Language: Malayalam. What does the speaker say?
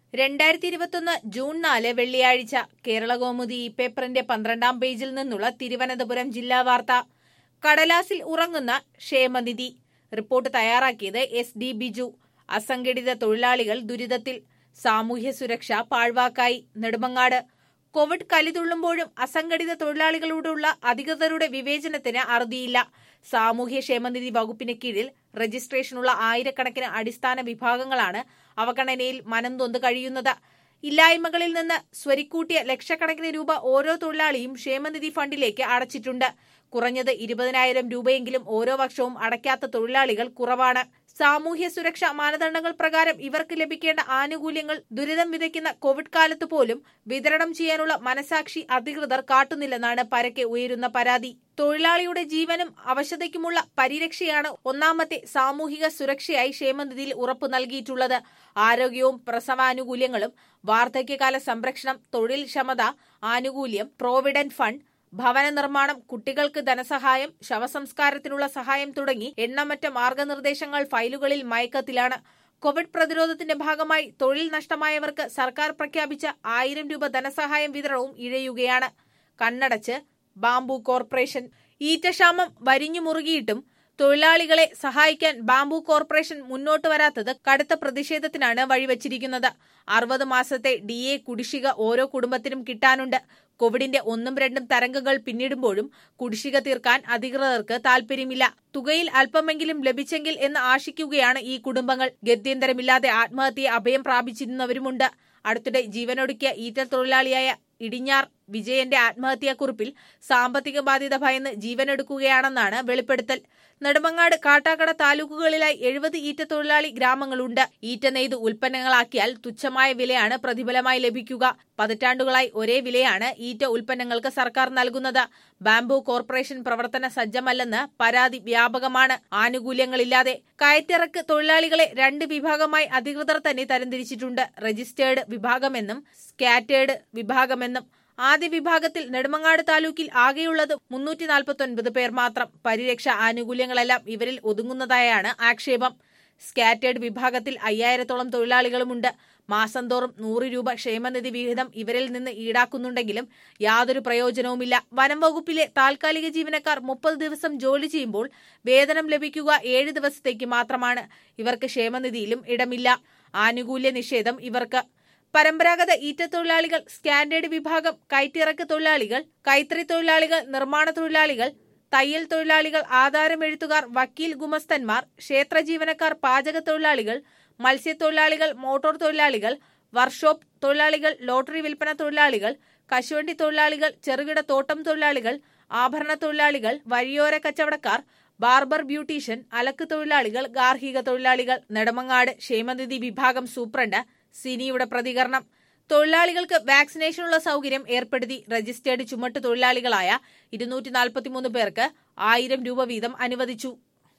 രണ്ടായിരത്തി ഇരുപത്തൊന്ന് ജൂൺ നാല് വെള്ളിയാഴ്ച കേരളകൗമുദി ഈ പേപ്പറിന്റെ പന്ത്രണ്ടാം പേജിൽ നിന്നുള്ള തിരുവനന്തപുരം ജില്ലാ വാർത്ത കടലാസിൽ ഉറങ്ങുന്ന ക്ഷേമനിധി റിപ്പോർട്ട് തയ്യാറാക്കിയത് എസ് ഡി ബിജു അസംഘടിത തൊഴിലാളികൾ ദുരിതത്തിൽ സാമൂഹ്യ സുരക്ഷ പാഴ്വാക്കായി നെടുമങ്ങാട് കോവിഡ് കലിതുള്ളുമ്പോഴും അസംഘടിത തൊഴിലാളികളോടുള്ള അധികൃതരുടെ വിവേചനത്തിന് അറുതിയില്ല സാമൂഹ്യ ക്ഷേമനിധി വകുപ്പിന് കീഴിൽ രജിസ്ട്രേഷനുള്ള ആയിരക്കണക്കിന് അടിസ്ഥാന വിഭാഗങ്ങളാണ് അവഗണനയിൽ മനം നൊന്ത് കഴിയുന്നത് ഇല്ലായ്മകളിൽ നിന്ന് സ്വരിക്കൂട്ടിയ ലക്ഷക്കണക്കിന് രൂപ ഓരോ തൊഴിലാളിയും ക്ഷേമനിധി ഫണ്ടിലേക്ക് അടച്ചിട്ടുണ്ട് കുറഞ്ഞത് ഇരുപതിനായിരം രൂപയെങ്കിലും ഓരോ വർഷവും അടയ്ക്കാത്ത തൊഴിലാളികൾ കുറവാണ് സാമൂഹ്യ സുരക്ഷാ മാനദണ്ഡങ്ങൾ പ്രകാരം ഇവർക്ക് ലഭിക്കേണ്ട ആനുകൂല്യങ്ങൾ ദുരിതം വിതയ്ക്കുന്ന കോവിഡ് കാലത്ത് പോലും വിതരണം ചെയ്യാനുള്ള മനസാക്ഷി അധികൃതർ കാട്ടുന്നില്ലെന്നാണ് പരക്കെ ഉയരുന്ന പരാതി തൊഴിലാളിയുടെ ജീവനും അവശതയ്ക്കുമുള്ള പരിരക്ഷയാണ് ഒന്നാമത്തെ സാമൂഹിക സുരക്ഷയായി ക്ഷേമനിധിയിൽ ഉറപ്പു നൽകിയിട്ടുള്ളത് ആരോഗ്യവും പ്രസവാനുകൂല്യങ്ങളും വാർദ്ധക്യകാല സംരക്ഷണം തൊഴിൽ ക്ഷമത ആനുകൂല്യം പ്രോവിഡന്റ് ഫണ്ട് ഭവന നിർമ്മാണം കുട്ടികൾക്ക് ധനസഹായം ശവസംസ്കാരത്തിനുള്ള സഹായം തുടങ്ങി എണ്ണമറ്റ മാർഗനിർദ്ദേശങ്ങൾ ഫയലുകളിൽ മയക്കത്തിലാണ് കോവിഡ് പ്രതിരോധത്തിന്റെ ഭാഗമായി തൊഴിൽ നഷ്ടമായവർക്ക് സർക്കാർ പ്രഖ്യാപിച്ച ആയിരം രൂപ ധനസഹായം വിതരണവും ഇഴയുകയാണ് കണ്ണടച്ച് ബാംബു കോർപ്പറേഷൻ ഈറ്റക്ഷാമം വരിഞ്ഞു മുറുകിയിട്ടും തൊഴിലാളികളെ സഹായിക്കാൻ ബാംബു കോർപ്പറേഷൻ മുന്നോട്ട് വരാത്തത് കടുത്ത പ്രതിഷേധത്തിനാണ് വഴിവച്ചിരിക്കുന്നത് അറുപത് മാസത്തെ ഡി എ കുടിശ്ശിക ഓരോ കുടുംബത്തിനും കിട്ടാനുണ്ട് കോവിഡിന്റെ ഒന്നും രണ്ടും തരംഗങ്ങൾ പിന്നിടുമ്പോഴും കുടിശ്ശിക തീർക്കാൻ അധികൃതർക്ക് താൽപര്യമില്ല തുകയിൽ അല്പമെങ്കിലും ലഭിച്ചെങ്കിൽ എന്ന് ആശിക്കുകയാണ് ഈ കുടുംബങ്ങൾ ഗത്യന്തരമില്ലാതെ ആത്മഹത്യയെ അഭയം പ്രാപിച്ചിരുന്നവരുമുണ്ട് അടുത്തിടെ ജീവനൊടുക്കിയ ഈറ്റൽ തൊഴിലാളിയായ ഇടിഞ്ഞാർ വിജയന്റെ ആത്മഹത്യാക്കുറിപ്പിൽ സാമ്പത്തിക ബാധ്യത ഭയന്ന് ജീവനെടുക്കുകയാണെന്നാണ് വെളിപ്പെടുത്തൽ നെടുമങ്ങാട് കാട്ടാക്കട താലൂക്കുകളിലായി എഴുപത് ഈറ്റ തൊഴിലാളി ഗ്രാമങ്ങളുണ്ട് ഈറ്റ നെയ്ത് ഉൽപ്പന്നങ്ങളാക്കിയാൽ തുച്ഛമായ വിലയാണ് പ്രതിഫലമായി ലഭിക്കുക പതിറ്റാണ്ടുകളായി ഒരേ വിലയാണ് ഈറ്റ ഉൽപ്പന്നങ്ങൾക്ക് സർക്കാർ നൽകുന്നത് ബാംബു കോർപ്പറേഷൻ പ്രവർത്തന സജ്ജമല്ലെന്ന് പരാതി വ്യാപകമാണ് ആനുകൂല്യങ്ങളില്ലാതെ കയറ്റിറക്ക് തൊഴിലാളികളെ രണ്ട് വിഭാഗമായി അധികൃതർ തന്നെ തരംതിരിച്ചിട്ടുണ്ട് രജിസ്റ്റേർഡ് വിഭാഗമെന്നും സ്കാറ്റേർഡ് വിഭാഗമെന്നും ആദ്യ വിഭാഗത്തിൽ നെടുമങ്ങാട് താലൂക്കിൽ ആകെയുള്ളത് മുന്നൂറ്റി നാൽപ്പത്തൊൻപത് പേർ മാത്രം പരിരക്ഷ ആനുകൂല്യങ്ങളെല്ലാം ഇവരിൽ ഒതുങ്ങുന്നതായാണ് ആക്ഷേപം സ്കാറ്റേർഡ് വിഭാഗത്തിൽ അയ്യായിരത്തോളം തൊഴിലാളികളുമുണ്ട് മാസം തോറും നൂറ് രൂപ ക്ഷേമനിധി വിഹിതം ഇവരിൽ നിന്ന് ഈടാക്കുന്നുണ്ടെങ്കിലും യാതൊരു പ്രയോജനവുമില്ല വനം വകുപ്പിലെ താൽക്കാലിക ജീവനക്കാർ മുപ്പത് ദിവസം ജോലി ചെയ്യുമ്പോൾ വേതനം ലഭിക്കുക ഏഴ് ദിവസത്തേക്ക് മാത്രമാണ് ഇവർക്ക് ക്ഷേമനിധിയിലും ഇടമില്ല ആനുകൂല്യ നിഷേധം ഇവർക്ക് പരമ്പരാഗത ഈറ്റത്തൊഴിലാളികൾ സ്റ്റാൻഡേർഡ് വിഭാഗം കയറ്റിറക്ക് തൊഴിലാളികൾ കൈത്തറി തൊഴിലാളികൾ നിർമ്മാണ തൊഴിലാളികൾ തയ്യൽ തൊഴിലാളികൾ ആധാരമെഴുത്തുകാർ വക്കീൽ ഗുമസ്തന്മാർ ക്ഷേത്ര ജീവനക്കാർ പാചക തൊഴിലാളികൾ മത്സ്യത്തൊഴിലാളികൾ മോട്ടോർ തൊഴിലാളികൾ വർക്ക്ഷോപ്പ് തൊഴിലാളികൾ ലോട്ടറി വിൽപ്പന തൊഴിലാളികൾ കശുവണ്ടി തൊഴിലാളികൾ ചെറുകിട തോട്ടം തൊഴിലാളികൾ ആഭരണ തൊഴിലാളികൾ വഴിയോര കച്ചവടക്കാർ ബാർബർ ബ്യൂട്ടീഷ്യൻ അലക്ക് തൊഴിലാളികൾ ഗാർഹിക തൊഴിലാളികൾ നെടുമങ്ങാട് ക്ഷേമനിധി വിഭാഗം സൂപ്രണ്ട് സിനിയുടെ പ്രതികരണം തൊഴിലാളികൾക്ക് വാക്സിനേഷനുള്ള സൗകര്യം ഏർപ്പെടുത്തി രജിസ്റ്റേർഡ് ചുമട്ട് തൊഴിലാളികളായ ഇരുന്നൂറ്റി നാൽപ്പത്തിമൂന്ന് പേർക്ക് ആയിരം രൂപ വീതം അനുവദിച്ചു